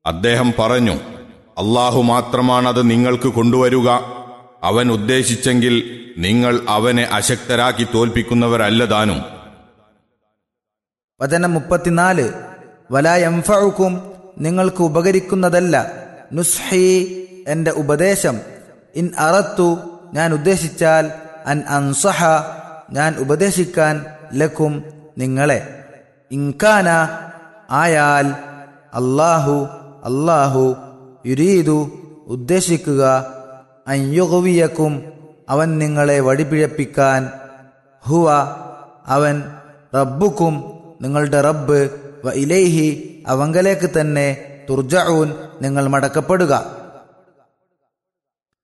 അദ്ദേഹം പറഞ്ഞു അള്ളാഹു മാത്രമാണത് നിങ്ങൾക്ക് കൊണ്ടുവരുക അവൻ ഉദ്ദേശിച്ചെങ്കിൽ നിങ്ങൾ അവനെ അശക്തരാക്കി തോൽപ്പിക്കുന്നവരല്ല താനും വചനം മുപ്പത്തിനാല് വലായംഫുക്കും നിങ്ങൾക്ക് ഉപകരിക്കുന്നതല്ല നുസ്ഹി എന്റെ ഉപദേശം ഇൻ അറത്തു ഞാൻ ഉദ്ദേശിച്ചാൽ അൻ അൻസഹ ഞാൻ ഉപദേശിക്കാൻ ലക്കും നിങ്ങളെ ഇൻകാന ആയാൽ അല്ലാഹു അല്ലാഹു യുരീദു ഉദ്ദേശിക്കുക അയ്യുകവിയക്കും അവൻ നിങ്ങളെ വഴിപിഴപ്പിക്കാൻ ഹുവ അവൻ റബ്ബുക്കും നിങ്ങളുടെ റബ്ബ് വ ഇലൈഹി അവങ്കലേക്ക് തന്നെ തുർജഊൻ നിങ്ങൾ മടക്കപ്പെടുക